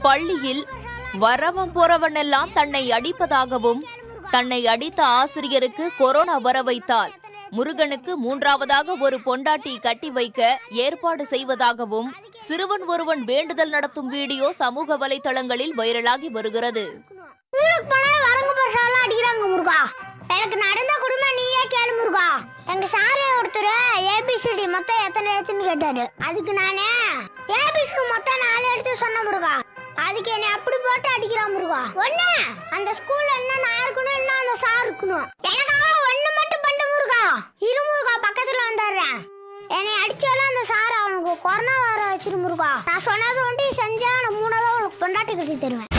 பள்ளியில் வரவன் போறவனெல்லாம் தன்னை அடிப்பதாகவும் தன்னை அடித்த ஆசிரியருக்கு கொரோனா வர வைத்தால் முருகனுக்கு மூன்றாவதாக ஒரு பொண்டாட்டி கட்டி வைக்க ஏற்பாடு செய்வதாகவும் சிறுவன் ஒருவன் வேண்டுதல் நடத்தும் வீடியோ சமூக வலைதளங்களில் வைரலாகி வருகிறது ஸ்கூலுக்கு போனா வரங்க பரிசாலாம் அடிக்கிறாங்க முருகா எனக்கு நடந்த குடும்பம் நீயே கேளு முருகா எங்க சாரு ஒருத்தர் ஏபிசிடி மொத்தம் எத்தனை எழுத்துன்னு கேட்டாரு அதுக்கு நானே ஏபிசிடி மொத்தம் நாலு எழுத்து சொன்ன முருகா அதுக்கு என்னை அப்படி போட்டு அடிக்கிறான் முருகா ஒண்ணு அந்த ஸ்கூல்ல என்ன நான் இருக்கணும் இல்ல அந்த சார் இருக்கணும் எனக்காக ஒண்ணு மட்டும் பண்ணு முருகா இரு முருகா பக்கத்துல வந்துடுறேன் என்னை அடிச்சாலும் அந்த சார் அவனுக்கு கொரோனா வர வச்சிரு முருகா நான் சொன்னது ஒண்டி செஞ்சா நான் மூணாவது உனக்கு பொண்டாட்டி கட்டி தருவேன்